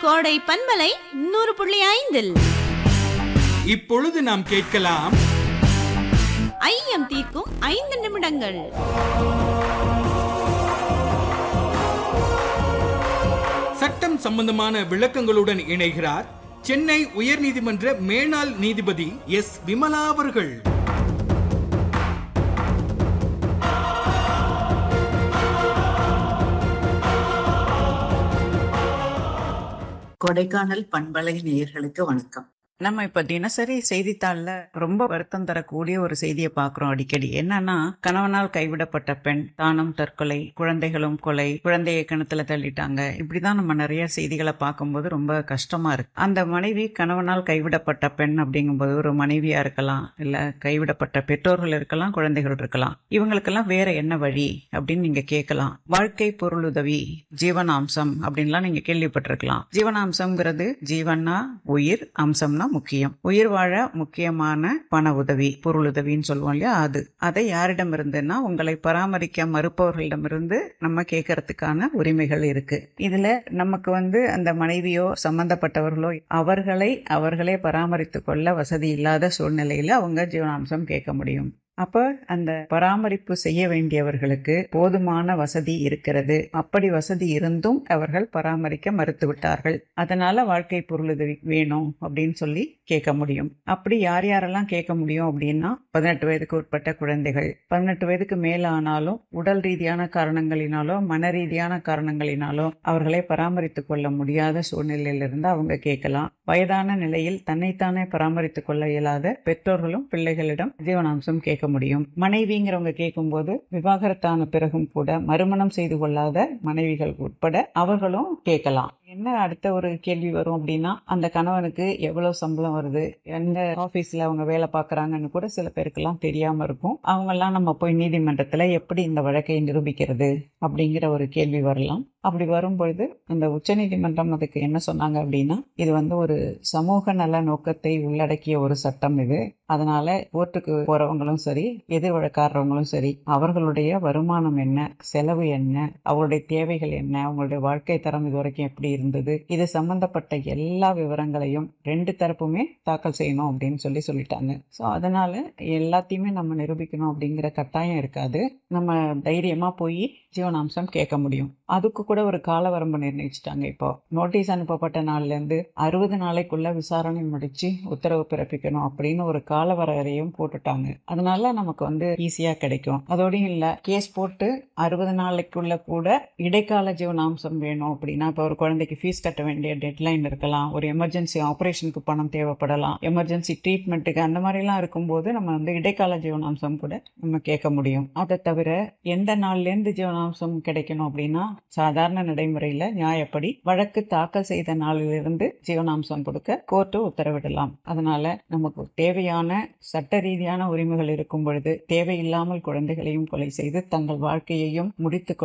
கோடை பண்பலை நூறு புள்ளி ஐந்தில் இப்பொழுது நாம் கேட்கலாம் ஐயம் தீர்க்கும் ஐந்து நிமிடங்கள் சட்டம் சம்பந்தமான விளக்கங்களுடன் இணைகிறார் சென்னை உயர்நீதிமன்ற மேனாள் நீதிபதி எஸ் விமலா அவர்கள் கொடைக்கானல் பண்பலை நேயர்களுக்கு வணக்கம் நம்ம இப்ப தினசரி செய்தித்தாள்ல ரொம்ப வருத்தம் தரக்கூடிய ஒரு செய்தியை பாக்குறோம் அடிக்கடி என்னன்னா கணவனால் கைவிடப்பட்ட பெண் தானும் தற்கொலை குழந்தைகளும் கொலை குழந்தையை கிணத்துல தள்ளிட்டாங்க இப்படிதான் நம்ம நிறைய செய்திகளை பார்க்கும்போது ரொம்ப கஷ்டமா இருக்கு அந்த மனைவி கணவனால் கைவிடப்பட்ட பெண் அப்படிங்கும்போது ஒரு மனைவியா இருக்கலாம் இல்ல கைவிடப்பட்ட பெற்றோர்கள் இருக்கலாம் குழந்தைகள் இருக்கலாம் இவங்களுக்கெல்லாம் வேற என்ன வழி அப்படின்னு நீங்க கேட்கலாம் வாழ்க்கை பொருளுதவி ஜீவனாம்சம் அப்படின்லாம் நீங்க கேள்விப்பட்டிருக்கலாம் ஜீவனாம்சம்ங்கிறது ஜீவன்னா உயிர் அம்சம்னா முக்கியம் உயிர் வாழ முக்கியமான பண உதவி பொருளுதவின்னு சொல்லுவோம் இல்லையா அது அதை யாரிடம் இருந்துன்னா உங்களை பராமரிக்க மறுப்பவர்களிடமிருந்து நம்ம கேட்கறதுக்கான உரிமைகள் இருக்கு இதுல நமக்கு வந்து அந்த மனைவியோ சம்பந்தப்பட்டவர்களோ அவர்களை அவர்களே பராமரித்துக் கொள்ள வசதி இல்லாத சூழ்நிலையில அவங்க ஜீவனாம்சம் கேட்க முடியும் அப்ப அந்த பராமரிப்பு செய்ய வேண்டியவர்களுக்கு போதுமான வசதி இருக்கிறது அப்படி வசதி இருந்தும் அவர்கள் பராமரிக்க மறுத்து விட்டார்கள் அதனால வாழ்க்கை பொருளுதவி வேணும் அப்படின்னு சொல்லி கேட்க முடியும் அப்படி யார் யாரெல்லாம் கேட்க முடியும் அப்படின்னா பதினெட்டு வயதுக்கு உட்பட்ட குழந்தைகள் பதினெட்டு வயதுக்கு மேல ஆனாலும் உடல் ரீதியான காரணங்களினாலோ மன ரீதியான காரணங்களினாலோ அவர்களை பராமரித்துக் கொள்ள முடியாத சூழ்நிலையிலிருந்து அவங்க கேட்கலாம் வயதான நிலையில் தன்னைத்தானே பராமரித்துக் கொள்ள இயலாத பெற்றோர்களும் பிள்ளைகளிடம் ஜீவனாம்சம் கேட்க முடியும் மனைவிங்கிறவங்க கேட்கும்போது விவாகரத்தான பிறகும் கூட மறுமணம் செய்து கொள்ளாத மனைவிகள் உட்பட அவர்களும் கேட்கலாம் என்ன அடுத்த ஒரு கேள்வி வரும் அப்படின்னா அந்த கணவனுக்கு எவ்வளவு சம்பளம் வருது எந்த ஆபீஸ்ல அவங்க வேலை பார்க்கறாங்கன்னு கூட சில பேருக்கெல்லாம் தெரியாம இருக்கும் அவங்க எல்லாம் நம்ம போய் நீதிமன்றத்துல எப்படி இந்த வழக்கை நிரூபிக்கிறது அப்படிங்கிற ஒரு கேள்வி வரலாம் அப்படி வரும்பொழுது அந்த உச்சநீதிமன்றம் அதுக்கு என்ன சொன்னாங்க அப்படின்னா இது வந்து ஒரு சமூக நல நோக்கத்தை உள்ளடக்கிய ஒரு சட்டம் இது அதனால கோர்ட்டுக்கு போறவங்களும் சரி எதிர் வழக்காடுறவங்களும் சரி அவர்களுடைய வருமானம் என்ன செலவு என்ன அவங்களுடைய தேவைகள் என்ன அவங்களுடைய வாழ்க்கை தரம் இது வரைக்கும் எப்படி இருந்தது இது சம்பந்தப்பட்ட எல்லா விவரங்களையும் ரெண்டு தரப்புமே தாக்கல் செய்யணும் அப்படின்னு சொல்லி சொல்லிட்டாங்க ஸோ அதனால எல்லாத்தையுமே நம்ம நிரூபிக்கணும் அப்படிங்கிற கட்டாயம் இருக்காது நம்ம தைரியமா போய் ஜீவனாம்சம் கேட்க முடியும் அதுக்கு கூட ஒரு கால வரம்பு நிர்ணயிச்சிட்டாங்க இப்போ நோட்டீஸ் அனுப்பப்பட்ட நாள்ல இருந்து அறுபது நாளைக்குள்ள விசாரணை முடிச்சு உத்தரவு பிறப்பிக்கணும் அப்படின்னு ஒரு கால வரையறையும் போட்டுட்டாங்க அதனால நமக்கு வந்து ஈஸியா கிடைக்கும் அதோடயும் இல்ல கேஸ் போட்டு அறுபது நாளைக்குள்ள கூட இடைக்கால ஜீவனாம்சம் வேணும் அப்படின்னா இப்போ ஒரு குழந்தைக்கு ஃபீஸ் கட்ட வேண்டிய டெட்லைன் இருக்கலாம் ஒரு எமர்ஜென்சி ஆபரேஷனுக்கு பணம் தேவைப்படலாம் எமர்ஜென்சி ட்ரீட்மெண்ட்டுக்கு அந்த மாதிரிலாம் இருக்கும்போது நம்ம வந்து இடைக்கால ஜீவனாம்சம் கூட நம்ம கேட்க முடியும் அதை தவிர எந்த நாள்ல இருந்து ஜீவனாம்சம் கிடைக்கணும் அப்படின்னா சாதாரண நடைமுறையில நியாயப்படி வழக்கு தாக்கல் செய்த நாளிலிருந்து ஜீவனாம்சம் கொடுக்க கோர்ட்டு உத்தரவிடலாம் அதனால நமக்கு தேவையான சட்ட ரீதியான உரிமைகள் இருக்கும் பொழுது தேவையில்லாமல் குழந்தைகளையும் கொலை செய்து தங்கள் வாழ்க்கையையும் முடித்துக்